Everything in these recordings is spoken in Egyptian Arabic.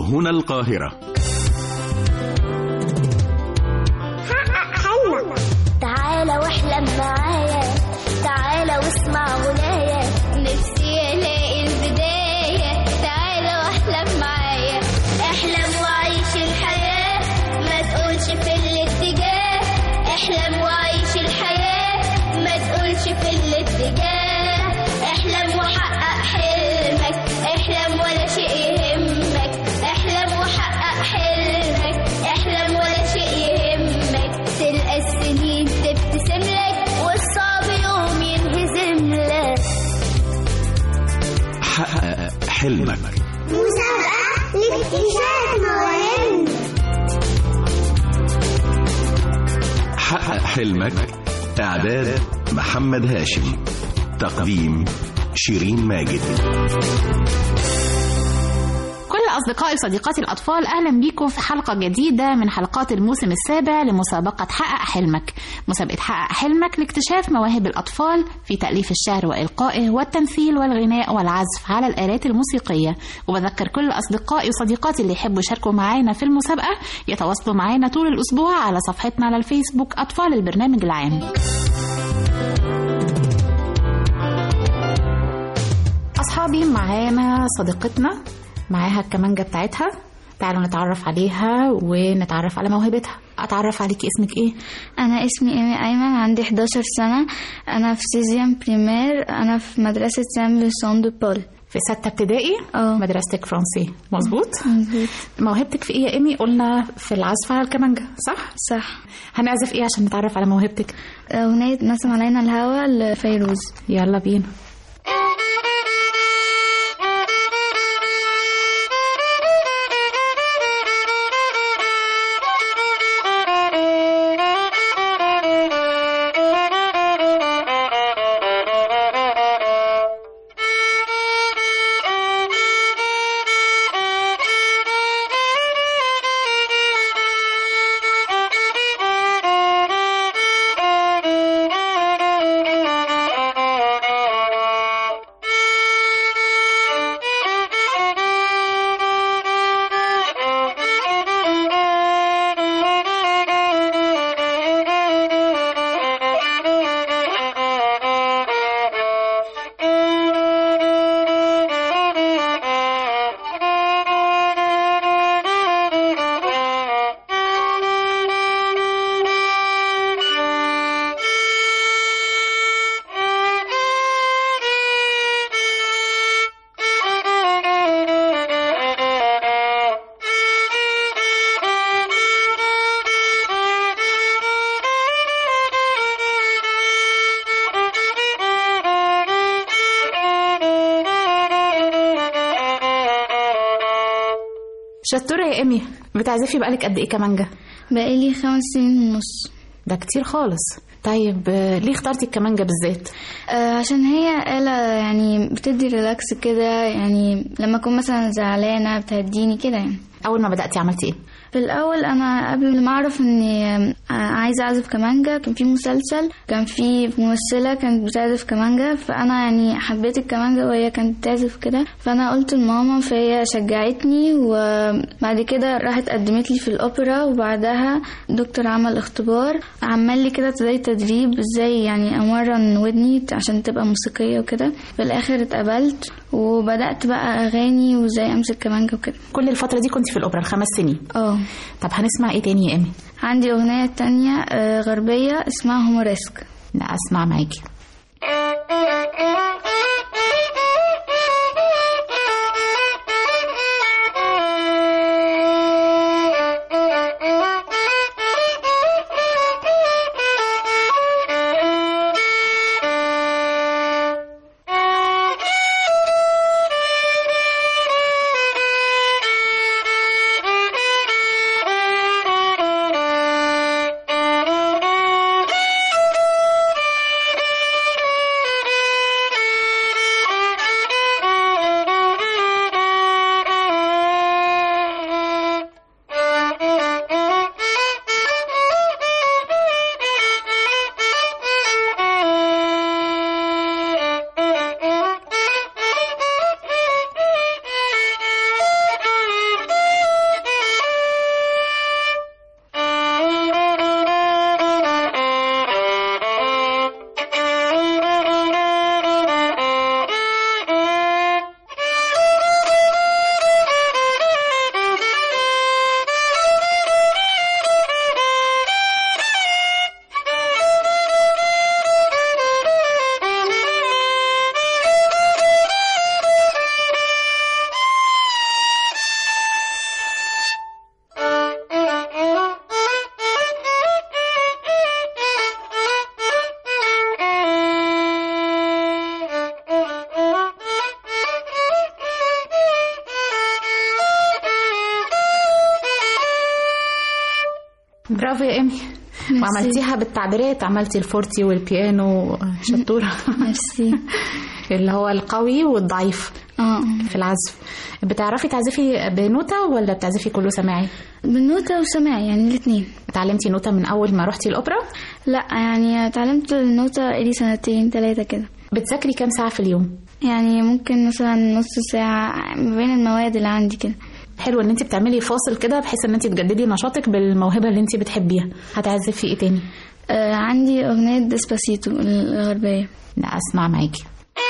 هنا القاهرة حقق حلمك تعالى واحلم معايا تعالى واسمع غنايا نفسي الاقي البداية تعالى واحلم معايا احلم وعيش الحياة ما تقولش في الاتجاه احلم وعيش الحياة ما تقولش في الاتجاه احلم وحقق حلمك احلم ولا شيء يهمك احلم وحقق حلمك احلم ولا شيء يهمك تلقى السنين تبتسم لك والصعب يوم ينهزم لك حقق حلمك مسابقة لاكتشاف مواهب حقق حلمك إعداد محمد هاشم تقديم شيرين ماجد كل أصدقائي وصديقاتي الأطفال أهلا بيكم في حلقة جديدة من حلقات الموسم السابع لمسابقة حقق حلمك مسابقة حقق حلمك لاكتشاف مواهب الأطفال في تأليف الشعر وإلقائه والتمثيل والغناء والعزف على الآلات الموسيقية وبذكر كل أصدقائي وصديقاتي اللي يحبوا يشاركوا معانا في المسابقة يتواصلوا معانا طول الأسبوع على صفحتنا على الفيسبوك أطفال البرنامج العام أصحابي معانا صديقتنا معاها الكمانجة بتاعتها تعالوا نتعرف عليها ونتعرف على موهبتها أتعرف عليكي اسمك إيه؟ أنا اسمي إيمي أيمن عندي 11 سنة أنا في سيزيام بريمير أنا في مدرسة سان لوسون دو بول في ستة ابتدائي اه. مدرستك فرنسي مظبوط مظبوط موهبتك في ايه يا ايمي قلنا في العزف على الكمانجة صح صح هنعزف ايه عشان نتعرف على موهبتك أغنية نسم علينا الهوى لفيروز يلا بينا شطورة يا ايمي بتعزفي بقالك قد ايه كمانجة بقالي خمس سنين ونص ده كتير خالص طيب آه، ليه اخترتي الكمانجة بالذات آه، عشان هي آلة يعني بتدي ريلاكس كده يعني لما أكون مثلا زعلانة بتهديني كده يعني اول ما بدأتي عملتي ايه في الأول أنا قبل ما أعرف إني عايزة أعزف كمانجا كان في مسلسل كان في ممثلة كانت بتعزف كمانجا فأنا يعني حبيت الكمانجا وهي كانت بتعزف كده فأنا قلت لماما فهي شجعتني وبعد كده راحت قدمت لي في الأوبرا وبعدها دكتور عمل اختبار عمل لي كده زي تدريب ازاي يعني أمرن ودني عشان تبقى موسيقية وكده في الآخر اتقبلت وبدأت بقى أغاني وازاي أمسك كمانجا وكده كل الفترة دي كنت في الأوبرا الخمس سنين اه طب هنسمع ايه تاني يا ايمي عندي أغنية تانية آه، غربية اسمها هوموريسك لا اسمع معاكي Thank برافو يا ايمي وعملتيها بالتعبيرات عملتي الفورتي والبيانو شطوره ميرسي اللي هو القوي والضعيف اه في العزف بتعرفي تعزفي بنوتة ولا بتعزفي كله سماعي بالنوتة وسماعي يعني الاتنين اتعلمتي نوتة من أول ما روحتي الأوبرا لا يعني اتعلمت النوتة لي سنتين تلاتة كده بتذاكري كام ساعة في اليوم يعني ممكن مثلا نص ساعة ما بين المواد اللي عندي كده حلو ان انت بتعملي فاصل كده بحيث ان انت تجددي نشاطك بالموهبة اللي انت بتحبيها هتعزفي ايه تاني آه عندي أغنية ديسباسيتو الغربية لا اسمع معاكي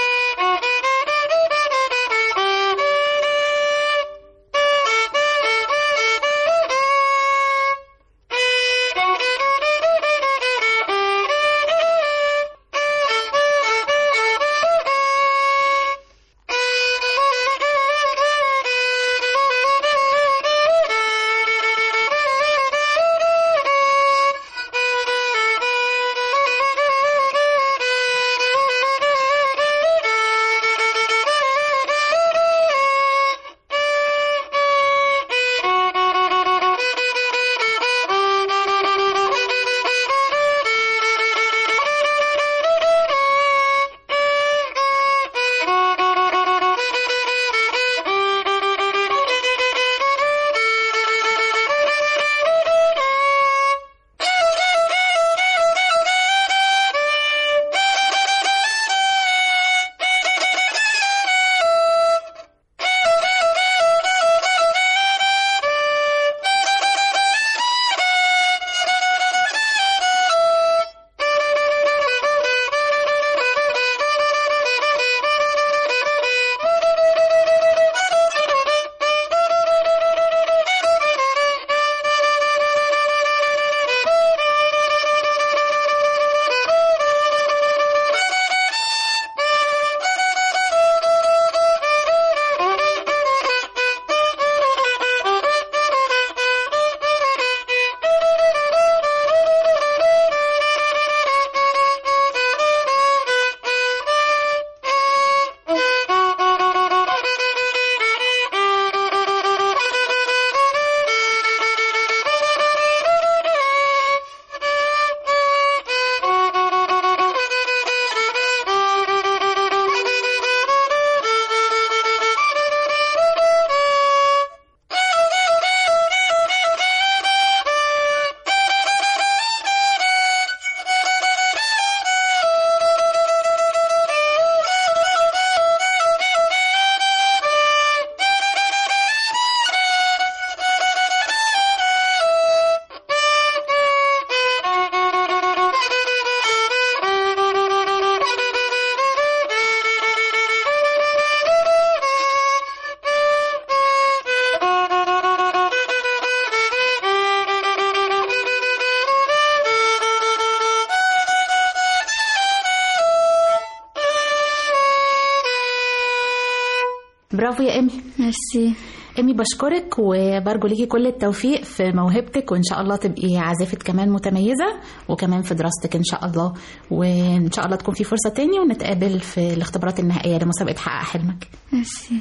برافو يا ايمي ميرسي ايمي بشكرك وبرجو ليكي كل التوفيق في موهبتك وان شاء الله تبقي عازفة كمان متميزة وكمان في دراستك ان شاء الله وان شاء الله تكون في فرصة تاني ونتقابل في الاختبارات النهائية لمسابقة حقق حلمك ميرسي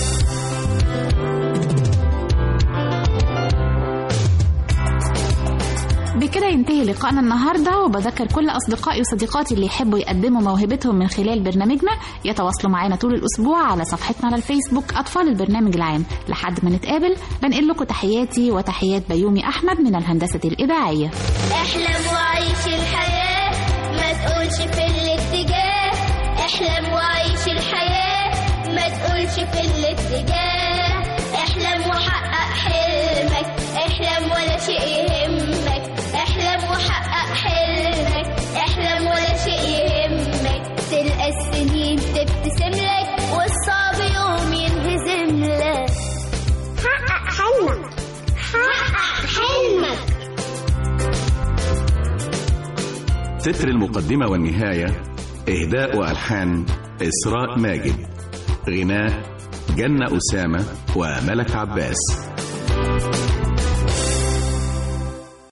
بكده ينتهي لقائنا النهاردة وبذكر كل أصدقائي وصديقاتي اللي يحبوا يقدموا موهبتهم من خلال برنامجنا يتواصلوا معنا طول الأسبوع على صفحتنا على الفيسبوك أطفال البرنامج العام لحد ما نتقابل بنقل لكم تحياتي وتحيات بيومي أحمد من الهندسة الإذاعية احلم وعيش الحياة ما تقولش في الاتجاه احلم وعيش الحياة ما تقولش في الاتجاه احلم وحقق حلمك احلم ولا شيء يهمك احلم وحقق حلمك احلم ولا شيء يهمك تلقى السنين تبتسم لك والصعب يوم ينهزم لك حقق حلمك حقق حلمك تتر المقدمة والنهاية إهداء وألحان إسراء ماجد غناء جنة أسامة وملك عباس